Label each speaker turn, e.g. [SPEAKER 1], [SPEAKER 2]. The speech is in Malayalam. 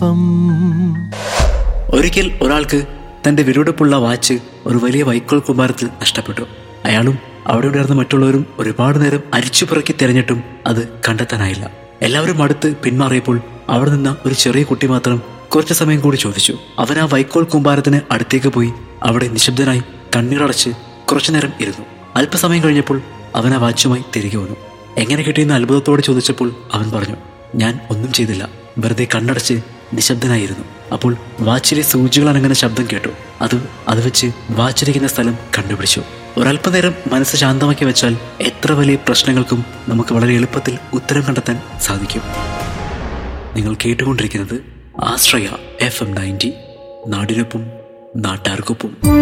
[SPEAKER 1] ഒരിക്കൽ ഒരാൾക്ക് തന്റെ വിലപിടിപ്പുള്ള വാച്ച് ഒരു വലിയ വൈക്കോൽ കുമാരത്തിൽ നഷ്ടപ്പെട്ടു അയാളും അവിടെ ഉണ്ടായിരുന്ന മറ്റുള്ളവരും ഒരുപാട് നേരം അരിച്ചുപിറക്കി തിരഞ്ഞിട്ടും അത് കണ്ടെത്താനായില്ല എല്ലാവരും അടുത്ത് പിന്മാറിയപ്പോൾ അവിടെ നിന്ന ഒരു ചെറിയ കുട്ടി മാത്രം കുറച്ചു സമയം കൂടി ചോദിച്ചു അവൻ ആ വൈക്കോൽ കുമ്പാരത്തിന് അടുത്തേക്ക് പോയി അവിടെ നിശബ്ദനായി കണ്ണീറടച്ച് കുറച്ചു നേരം ഇരുന്നു അല്പസമയം കഴിഞ്ഞപ്പോൾ അവൻ ആ വാച്ചുമായി തിരികെ വന്നു എങ്ങനെ കിട്ടിയെന്ന് അത്ഭുതത്തോടെ ചോദിച്ചപ്പോൾ അവൻ പറഞ്ഞു ഞാൻ ഒന്നും ചെയ്തില്ല വെറുതെ കണ്ണടച്ച് നിശബ്ദനായിരുന്നു അപ്പോൾ വാച്ചിലെ സൂചികൾ അനങ്ങുന്ന ശബ്ദം കേട്ടു അത് അത് വെച്ച് വാച്ചിരിക്കുന്ന സ്ഥലം കണ്ടുപിടിച്ചു ഒരല്പനേരം മനസ്സ് ശാന്തമാക്കി വെച്ചാൽ എത്ര വലിയ പ്രശ്നങ്ങൾക്കും നമുക്ക് വളരെ എളുപ്പത്തിൽ ഉത്തരം കണ്ടെത്താൻ സാധിക്കും നിങ്ങൾ കേട്ടുകൊണ്ടിരിക്കുന്നത് ആശ്രയ എഫ് എം നയൻറ്റി നാടിനൊപ്പം നാട്ടാർക്കൊപ്പം